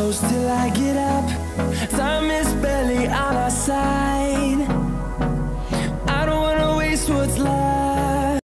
close till I get up. Time is barely on our side. I don't wanna waste what's left.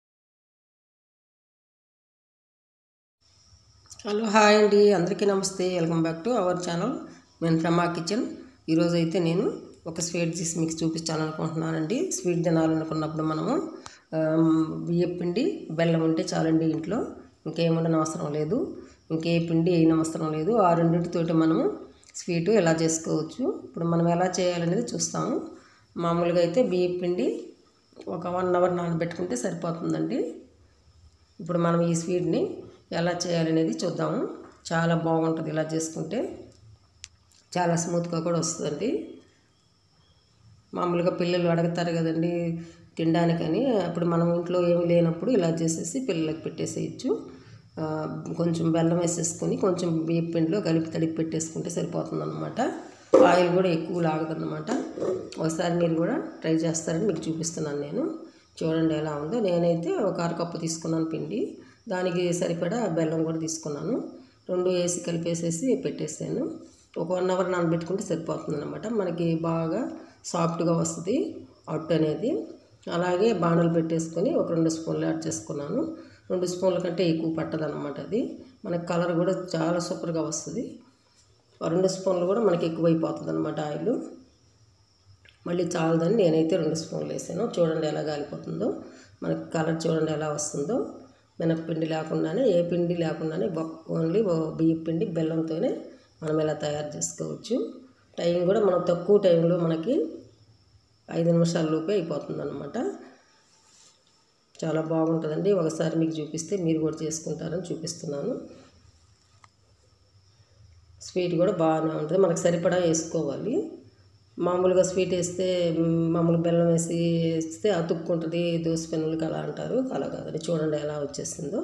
Hello hi అండి అందరికీ నమస్తే welcome back to our channel నేను ఫ్రమా kitchen ఈరోజు అయితే నేను ఒక స్వీట్ చేసి మీకు చూపించాను అనుకుంటున్నానండి స్వీట్ తినాలనుకున్నప్పుడు మనము ఆమ్, బియ్యం పిండి బెల్లం ఉంటే చాలండి ఇంట్లో ఇంకేముండని అవసరం లేదు ఇంకే పిండి వేయని అవసరం లేదు ఆ రెండింటితోటి మనము స్వీటు ఎలా చేసుకోవచ్చు ఇప్పుడు మనం ఎలా చేయాలనేది చూస్తాము మామూలుగా అయితే బియ్యం పిండి ఒక వన్ అవర్ నానబెట్టుకుంటే సరిపోతుందండి ఇప్పుడు మనం ఈ స్వీట్ని ఎలా చేయాలనేది చూద్దాము చాలా బాగుంటుంది ఇలా చేసుకుంటే చాలా స్మూత్గా కూడా వస్తుందండి మామూలుగా పిల్లలు అడుగుతారు కదండి తినడానికని అప్పుడు మనం ఇంట్లో ఏమి లేనప్పుడు ఇలా చేసేసి పిల్లలకి పెట్టేసేయచ్చు ఆ, కొంచెం బెల్లం వేసేసుకొని కొంచెం బియ్యం పిండిలో కలిపి తడిపి పెట్టేసుకుంటే సరిపోతుంది అనమాట ఆయిల్ కూడా ఎక్కువ లాగదన్నమాట ఒకసారి మీరు కూడా ట్రై చేస్తారని మీకు చూపిస్తున్నాను నేను చూడండి ఎలా ఉందో నేనైతే ఒక అరకప్పు తీసుకున్నాను పిండి దానికి సరిపడా బెల్లం కూడా తీసుకున్నాను రెండు వేసి కలిపేసేసి పెట్టేసాను ఒక వన్ అవర్ నానబెట్టుకుంటే సరిపోతుంది అనమాట మనకి బాగా సాఫ్ట్గా వస్తుంది అట్టు అనేది అలాగే బాణలు పెట్టేసుకొని ఒక రెండు స్పూన్లు యాడ్ చేసుకున్నాను రెండు స్పూన్ల కంటే ఎక్కువ పట్టదన్నమాట అది మనకి కలర్ కూడా చాలా సూపర్గా వస్తుంది ఆ రెండు స్పూన్లు కూడా మనకి ఎక్కువైపోతుంది అనమాట ఆయిల్ మళ్ళీ చాలదని నేనైతే రెండు స్పూన్లు వేసాను చూడండి ఎలా గాలిపోతుందో మనకి కలర్ చూడండి ఎలా వస్తుందో మినప్పిండి లేకుండానే ఏ పిండి లేకుండానే ఓన్లీ బియ్యం పిండి బెల్లంతోనే మనం ఇలా తయారు చేసుకోవచ్చు టైం కూడా మనం తక్కువ టైంలో మనకి ఐదు నిమిషాల లోపే అయిపోతుంది అనమాట చాలా బాగుంటుందండి ఒకసారి మీకు చూపిస్తే మీరు కూడా చేసుకుంటారని చూపిస్తున్నాను స్వీట్ కూడా బాగానే ఉంటుంది మనకు సరిపడా వేసుకోవాలి మామూలుగా స్వీట్ వేస్తే మ్, మామూలు బెల్లం వేసి వేస్తే అతుక్కుంటుంది దోశ పెనులకి అలా అంటారు అలా కాదండి చూడండి ఎలా వచ్చేసిందో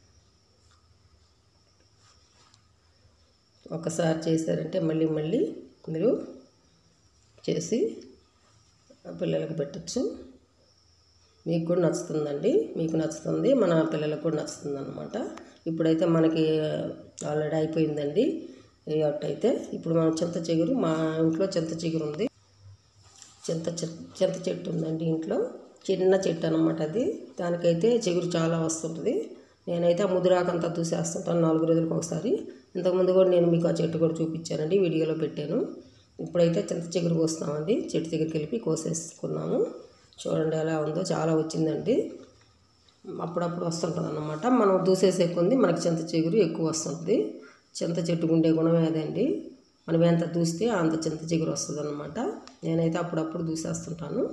ఒకసారి చేశారంటే మళ్ళీ మళ్ళీ మీరు చేసి పిల్లలకు పెట్టచ్చు మీకు కూడా నచ్చుతుందండి మీకు నచ్చుతుంది మన పిల్లలకు కూడా నచ్చుతుంది అనమాట ఇప్పుడైతే మనకి ఆల్రెడీ అయిపోయిందండి ఈ అట్టు అయితే ఇప్పుడు మనం చింత చిగురు మా ఇంట్లో చింత చిగురు ఉంది చింత చెట్టు చింత చెట్టు ఉందండి ఇంట్లో చిన్న చెట్టు అనమాట అది దానికైతే చిగురు చాలా వస్తుంటుంది నేనైతే ఆ ముదిరాకంతా చూసేస్తుంటాను నాలుగు రోజులకు ఒకసారి ఇంతకుముందు కూడా నేను మీకు ఆ చెట్టు కూడా చూపించానండి వీడియోలో పెట్టాను ఇప్పుడైతే చింత చిగురు కోస్తామండి చెట్టు దగ్గరికి వెళ్ళి కోసేసుకున్నాము చూడండి ఎలా ఉందో చాలా వచ్చిందండి అప్పుడప్పుడు వస్తుంటుంది అన్నమాట మనం దూసేసే కొంది మనకి చింత చిగురు ఎక్కువ వస్తుంది చింత చెట్టుకు ఉండే గుణమే అదండి మనం ఎంత దూస్తే అంత చింత చిగురు వస్తుంది అనమాట నేనైతే అప్పుడప్పుడు దూసేస్తుంటాను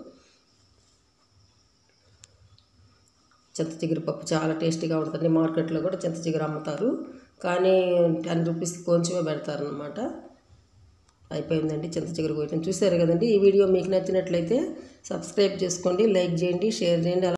చింత చిగురు పప్పు చాలా టేస్టీగా ఉంటుంది మార్కెట్లో కూడా చింత చిగురు అమ్ముతారు కానీ టెన్ రూపీస్ కొంచెమే పెడతారనమాట అయిపోయిందండి చింత చిగురు కోయటం చూసారు కదండి ఈ వీడియో మీకు నచ్చినట్లయితే సబ్స్క్రైబ్ చేసుకోండి లైక్ చేయండి షేర్ చేయండి